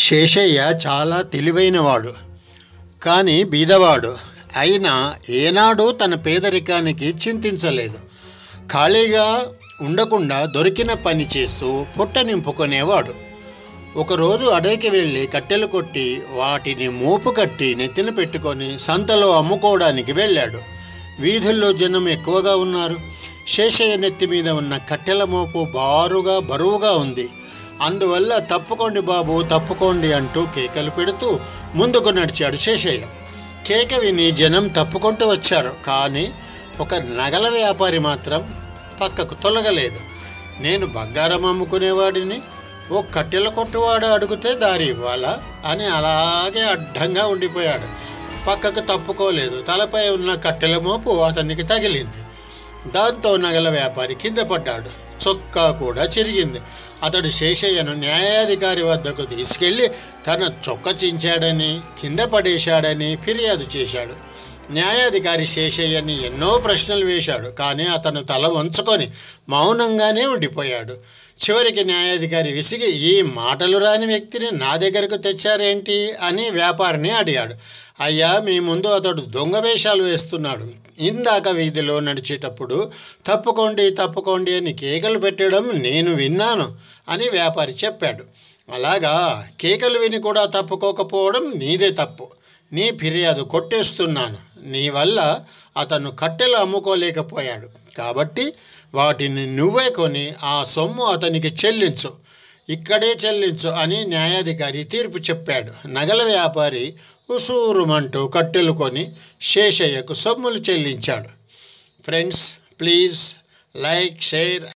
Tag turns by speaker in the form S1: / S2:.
S1: శేషయ్య చాలా తెలివైనవాడు కానీ బీదవాడు అయినా ఏనాడు తన పేదరికానికి చింతించలేదు ఖాళీగా ఉండకుండా దొరికిన పని చేస్తూ పొట్ట నింపుకునేవాడు ఒకరోజు అడవికి వెళ్ళి కట్టెలు కొట్టి వాటిని మోపు కట్టి నెత్తిన పెట్టుకొని సంతలో అమ్ముకోవడానికి వెళ్ళాడు వీధుల్లో జనం ఎక్కువగా ఉన్నారు శేషయ్య నెత్తి మీద ఉన్న కట్టెల మోపు బారుగా బరువుగా ఉంది అందువల్ల తప్పుకోండి బాబు తప్పుకోండి అంటూ కేకలు పెడుతూ ముందుకు నడిచాడు శేషయ్య కేక విని జనం తప్పుకుంటూ వచ్చారు కానీ ఒక నగల వ్యాపారి మాత్రం పక్కకు తొలగలేదు నేను బంగారం అమ్ముకునేవాడిని ఓ కట్టెల కొట్టువాడు అడిగితే దారి ఇవ్వాలా అని అలాగే అడ్డంగా ఉండిపోయాడు పక్కకు తప్పుకోలేదు తలపై ఉన్న కట్టెల మోపు అతనికి తగిలింది దాంతో నగల వ్యాపారి కింద పడ్డాడు చొక్కా కూడా చిరిగింది అతడు శేషయ్యను న్యాయాధికారి వద్దకు తీసుకెళ్ళి తన చొక్క చించాడని కింద పడేశాడని ఫిర్యాదు చేశాడు న్యాయాధికారి శేషయ్యని ఎన్నో ప్రశ్నలు వేశాడు కానీ అతను తల వంచుకొని మౌనంగానే ఉండిపోయాడు చివరికి న్యాయాధికారి విసిగి ఈ మాటలు రాని వ్యక్తిని నా దగ్గరకు తెచ్చారేంటి అని వ్యాపారిని అడిగాడు అయ్యా మీ ముందు అతడు దొంగ వేషాలు వేస్తున్నాడు ఇందాక వీధిలో నడిచేటప్పుడు తప్పుకోండి తప్పుకోండి అని కేకలు పెట్టడం నేను విన్నాను అని వ్యాపారి చెప్పాడు అలాగా కేకలు విని కూడా తప్పుకోకపోవడం నీదే తప్పు నీ ఫిర్యాదు కొట్టేస్తున్నాను నీ వల్ల అతను కట్టెలు అమ్ముకోలేకపోయాడు కాబట్టి వాటిని నువ్వే కొని ఆ సొమ్ము అతనికి చెల్లించు ఇక్కడే చెల్లించు అని న్యాయాధికారి తీర్పు చెప్పాడు నగల వ్యాపారి ఉసూరుమంటూ కట్టెలు కొని శేషయ్యకు సొమ్ములు చెల్లించాడు ఫ్రెండ్స్ ప్లీజ్ లైక్ షేర్